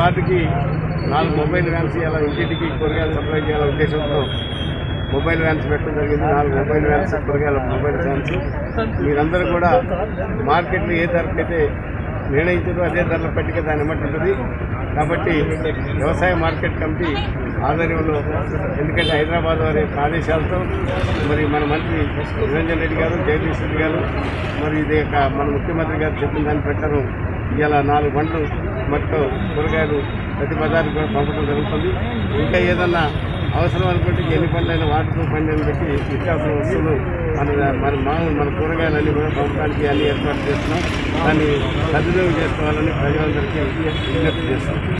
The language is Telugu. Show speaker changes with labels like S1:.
S1: వార్డుకి నాలుగు మొబైల్ వ్యాన్స్ ఇలా ఇంటింటికి కూరగాయలు సప్లై చేయాలనే ఉద్దేశంతో మొబైల్ వ్యాన్స్ పెట్టడం జరిగింది నాలుగు మొబైల్ వ్యాన్స్ కూరగాయల మొబైల్ వ్యాన్స్ మీరందరూ కూడా మార్కెట్లో ఏ ధరకైతే నిర్ణయించారో అదే ధరల పట్టిక దాన్ని బట్టి ఉంటుంది కాబట్టి వ్యవసాయ మార్కెట్ కమిటీ ఆధ్వర్యంలో ఎందుకంటే హైదరాబాద్ వారి యొక్క ఆదేశాలతో మరి మన మంత్రి నిరంజన్ రెడ్డి గారు జగదీష్ రెడ్డి గారు మరి ఇది యొక్క మన ముఖ్యమంత్రి గారు చెప్పిన దాని ప్రకారం ఇలా నాలుగు బండ్లు మొత్తం కూరగాయలు ప్రతి బజార్కి కూడా పంపడం జరుగుతుంది ఇంకా ఏదన్నా అవసరం అనుకుంటే ఎన్ని పనులైనా వాటితో పనులను బట్టి నిత్యావసర వస్తువులు మన మన మామూలు మన కూరగాయలన్నీ కూడా పంపడానికి అన్ని ఏర్పాటు చేస్తున్నాం దాన్ని సద్వినియోగం చేసుకోవాలని ప్రజలందరికీ విజ్ఞప్తి చేస్తున్నాం